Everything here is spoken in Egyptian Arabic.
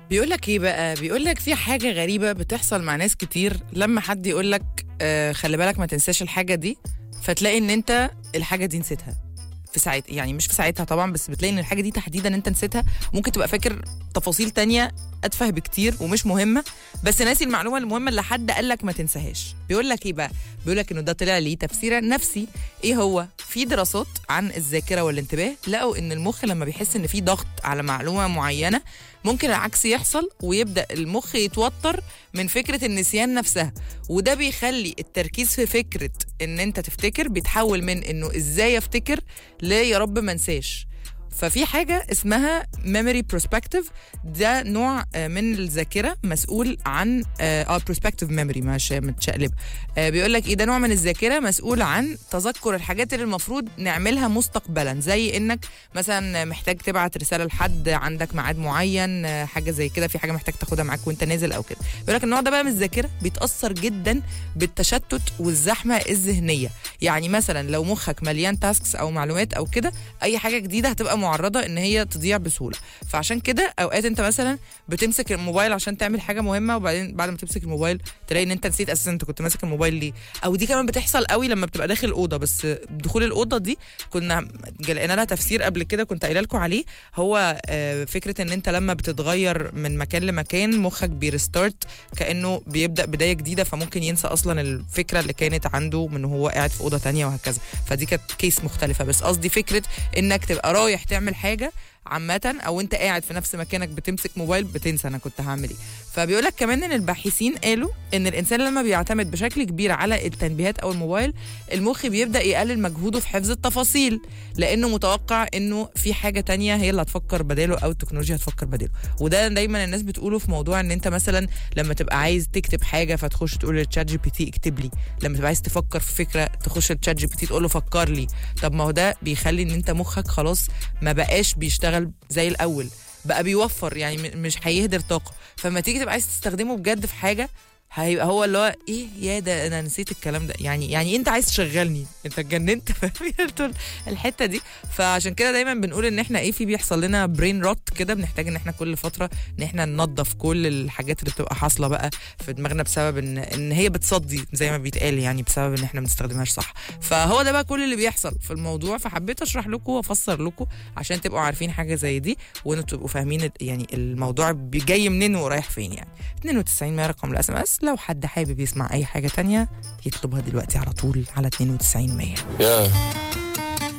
بيقول لك ايه بقى بيقول لك في حاجه غريبه بتحصل مع ناس كتير لما حد يقول لك آه خلي بالك ما تنساش الحاجه دي فتلاقي ان انت الحاجه دي نسيتها في ساعتها يعني مش في ساعتها طبعا بس بتلاقي ان الحاجه دي تحديدا انت نسيتها ممكن تبقى فاكر تفاصيل تانية اتفه بكتير ومش مهمه بس ناسي المعلومه المهمه اللي حد قال لك ما تنساهاش بيقول لك ايه بقى بيقول لك انه ده طلع ليه تفسير نفسي ايه هو في دراسات عن الذاكره والانتباه لقوا ان المخ لما بيحس ان في ضغط على معلومه معينه ممكن العكس يحصل ويبدا المخ يتوتر من فكره النسيان نفسها وده بيخلي التركيز في فكره ان انت تفتكر بيتحول من انه ازاي افتكر ل يا رب ما انساش ففي حاجة اسمها memory perspective ده نوع آه، من الذاكرة مسؤول عن اه perspective memory مش متشقلب آه بيقول لك ايه ده نوع من الذاكرة مسؤول عن تذكر الحاجات اللي المفروض نعملها مستقبلا زي انك مثلا محتاج تبعت رسالة لحد عندك ميعاد معين آه، حاجة زي كده في حاجة محتاج تاخدها معاك وانت نازل او كده بيقول لك النوع ده بقى من الذاكرة بيتأثر جدا بالتشتت والزحمة الذهنية يعني مثلا لو مخك مليان تاسكس او معلومات او كده اي حاجه جديده هتبقى معرضه ان هي تضيع بسهوله فعشان كده اوقات انت مثلا بتمسك الموبايل عشان تعمل حاجه مهمه وبعدين بعد ما تمسك الموبايل تلاقي ان انت نسيت اساسا انت كنت ماسك الموبايل ليه او دي كمان بتحصل قوي لما بتبقى داخل الاوضه بس دخول الاوضه دي كنا لقينا لها تفسير قبل كده كنت قايله لكم عليه هو آه، فكره ان انت لما بتتغير من مكان لمكان مخك بيرستارت كانه بيبدا بدايه جديده فممكن ينسى اصلا الفكره اللي كانت عنده من هو قاعد في اوضه تانية وهكذا فدي كانت كيس مختلفه بس قصدي فكره انك تبقى رايح تعمل حاجه عامة او انت قاعد في نفس مكانك بتمسك موبايل بتنسى انا كنت هعمل ايه فبيقول لك كمان ان الباحثين قالوا ان الانسان لما بيعتمد بشكل كبير على التنبيهات او الموبايل المخ بيبدا يقلل مجهوده في حفظ التفاصيل لانه متوقع انه في حاجه تانية هي اللي هتفكر بداله او التكنولوجيا هتفكر بداله وده دايما الناس بتقوله في موضوع ان انت مثلا لما تبقى عايز تكتب حاجه فتخش تقول للتشات جي بي تي اكتب لي لما تبقى عايز تفكر في فكره تخش للتشات جي بي تي تقول له فكر لي طب ما هو ده بيخلي ان انت مخك خلاص ما بقاش بيشتغل زي الاول بقى بيوفر يعني م- مش هيهدر طاقه فما تيجي تبقى عايز تستخدمه بجد في حاجه هيبقى هو اللي هو ايه يا ده انا نسيت الكلام ده يعني يعني انت عايز تشغلني انت اتجننت فاهم انتوا الحته دي فعشان كده دايما بنقول ان احنا ايه في بيحصل لنا برين روت كده بنحتاج ان احنا كل فتره ان احنا ننظف كل الحاجات اللي بتبقى حاصله بقى في دماغنا بسبب ان ان هي بتصدي زي ما بيتقال يعني بسبب ان احنا ما بنستخدمهاش صح فهو ده بقى كل اللي بيحصل في الموضوع فحبيت اشرح لكم وافسر لكم عشان تبقوا عارفين حاجه زي دي وانتوا تبقوا فاهمين ال- يعني الموضوع بي- جاي منين ورايح فين يعني 92 100 رقم الاس ام اس لو حد حابب يسمع اي حاجه تانية يطلبها دلوقتي على طول على 92 100 Yeah.